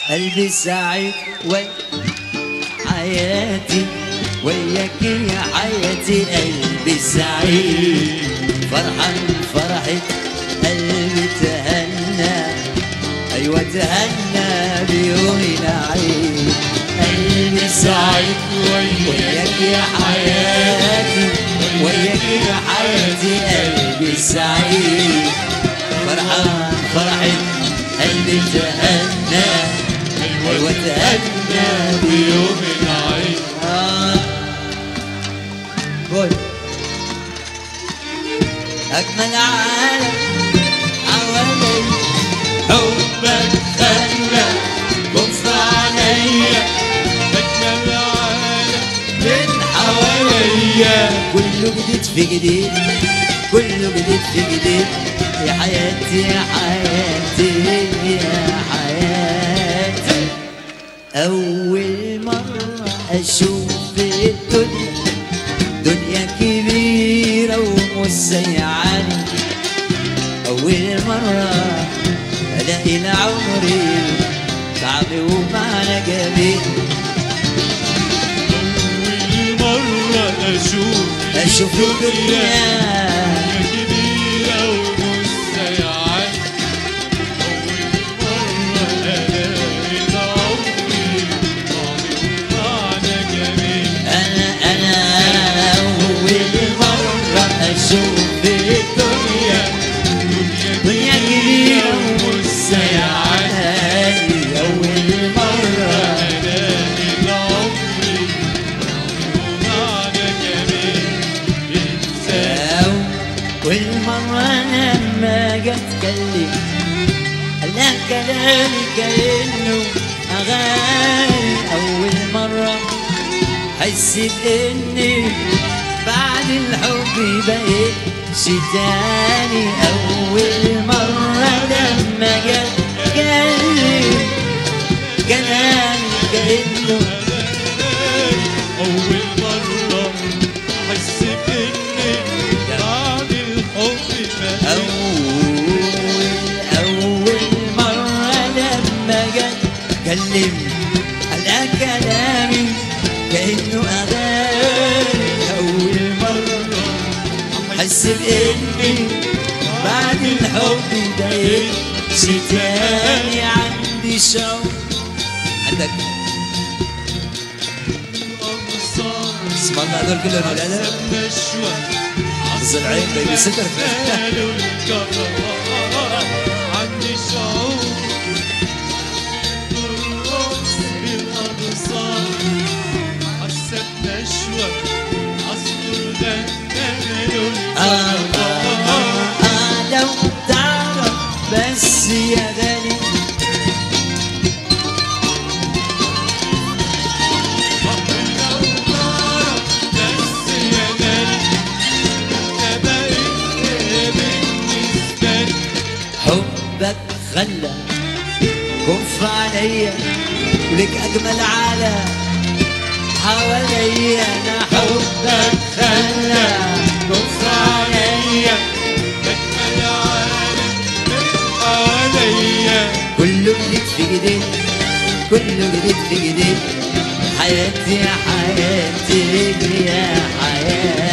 قلبي سعيد وي حياتي وياك يا حياتي قلبي سعيد فرحان فرحة قلبي تهنى أيوة تهنى بيوم العيد قلبي سعيد وياك يا حياتي وياك يا حياتي قلبي سعيد فرحان فرحة قلبي تهنى أيوة تهنى بيوم العيد آه. قول أجمل عالم حوالي حبك خلى كف عليا أجمل عالم من حواليا كله جديد في جديد كله جديد في جديد يا حياتي يا حياتي يا حياتي أول مرة أشوف الدنيا دنيا كبيرة ومسيعاني أول مرة ألاقي العمر طعم ومعنى جميل أول مرة أشوف أشوف الدنيا كبيرة ومسيعة أول مرة ألاقي العمر طعم ومعنى جميل أنا أنا أول مرة أشوف الدنيا دنيا كبيرة ومسيعة أول مرة ألاقي العمر طعم ومعنى جميل إنسان كل مرة لما جت أتكلم ألا كلامي كأنه أغاني أول مرة حس بإني بعد الحب بقيت شي تاني أول مرة لما جت أتكلم كلامي كأنه أول مرة أحس بإني بعد الحب بقيت أول أول مرة لما جت كلم على كلامي كأنه أغاني أول مرة أحس بإني بعد الحب بقيت شي تاني عندي شوق عندك الأنصار اسم الله هذول كلهم ولادة سبنا شوي العين بيبي ستر قالوا الكرار عندي شعور ترقص بالأبصار حسبنا شوي أصل غنى آه آه آه لو تعرف بس يا غالي حبك خلى كف عليا ولك اجمل على حواليا انا حبك خلى كف عليا كله جديد في جديد كله جديد في جديد حياتي يا حياتي يا حياتي